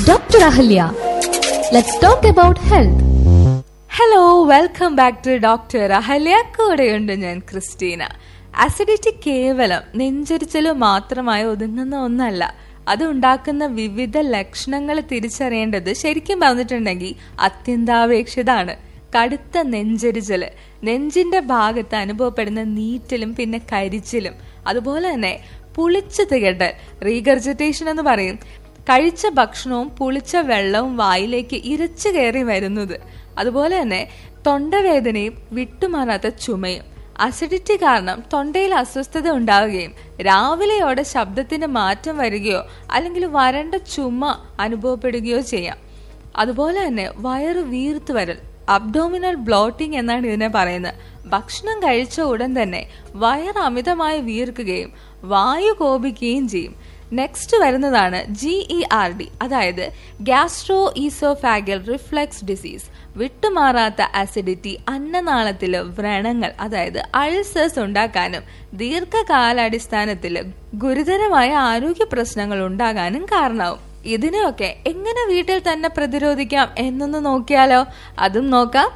Dr. Ahalya. Let's talk about health. Hello welcome back to doctor Ahalya കൂടെയുണ്ട് ഞാൻ Christina acidity കേവലം നെഞ്ചരിച്ചല് മാത്രമായി ഒതുങ്ങുന്ന ഒന്നല്ല അത് ഉണ്ടാക്കുന്ന വിവിധ ലക്ഷണങ്ങൾ തിരിച്ചറിയേണ്ടത് ശരിക്കും പറഞ്ഞിട്ടുണ്ടെങ്കിൽ അത്യന്താപേക്ഷിതാണ് കടുത്ത നെഞ്ചരിച്ചല് നെഞ്ചിന്റെ ഭാഗത്ത് അനുഭവപ്പെടുന്ന നീറ്റലും പിന്നെ കരിച്ചിലും അതുപോലെ തന്നെ പുളിച്ചു തികട്ടൽ റീഗർജിറ്റേഷൻ എന്ന് പറയും കഴിച്ച ഭക്ഷണവും പുളിച്ച വെള്ളവും വായിലേക്ക് ഇരച്ചു കയറി വരുന്നത് അതുപോലെ തന്നെ തൊണ്ടവേദനയും വിട്ടുമാറാത്ത ചുമയും അസിഡിറ്റി കാരണം തൊണ്ടയിൽ അസ്വസ്ഥത ഉണ്ടാവുകയും രാവിലെയോടെ ശബ്ദത്തിന് മാറ്റം വരികയോ അല്ലെങ്കിൽ വരണ്ട ചുമ അനുഭവപ്പെടുകയോ ചെയ്യാം അതുപോലെ തന്നെ വയറ് വീർത്തു വരൽ അബ്ഡോമിനൽ ബ്ലോട്ടിംഗ് എന്നാണ് ഇതിനെ പറയുന്നത് ഭക്ഷണം കഴിച്ച ഉടൻ തന്നെ വയർ അമിതമായി വീർക്കുകയും വായു കോപിക്കുകയും ചെയ്യും നെക്സ്റ്റ് വരുന്നതാണ് ജി ഇ ആർ ഡി അതായത് ഗ്യാസ്ട്രോ ഈസോഫാഗൽ റിഫ്ലക്സ് ഡിസീസ് വിട്ടുമാറാത്ത അസിഡിറ്റി അന്നനാളത്തില് വ്രണങ്ങൾ അതായത് അൾസേഴ്സ് ഉണ്ടാക്കാനും ദീർഘകാലാടിസ്ഥാനത്തിൽ ഗുരുതരമായ ആരോഗ്യ പ്രശ്നങ്ങൾ ഉണ്ടാകാനും കാരണമാവും ഇതിനെയൊക്കെ എങ്ങനെ വീട്ടിൽ തന്നെ പ്രതിരോധിക്കാം എന്നൊന്ന് നോക്കിയാലോ അതും നോക്കാം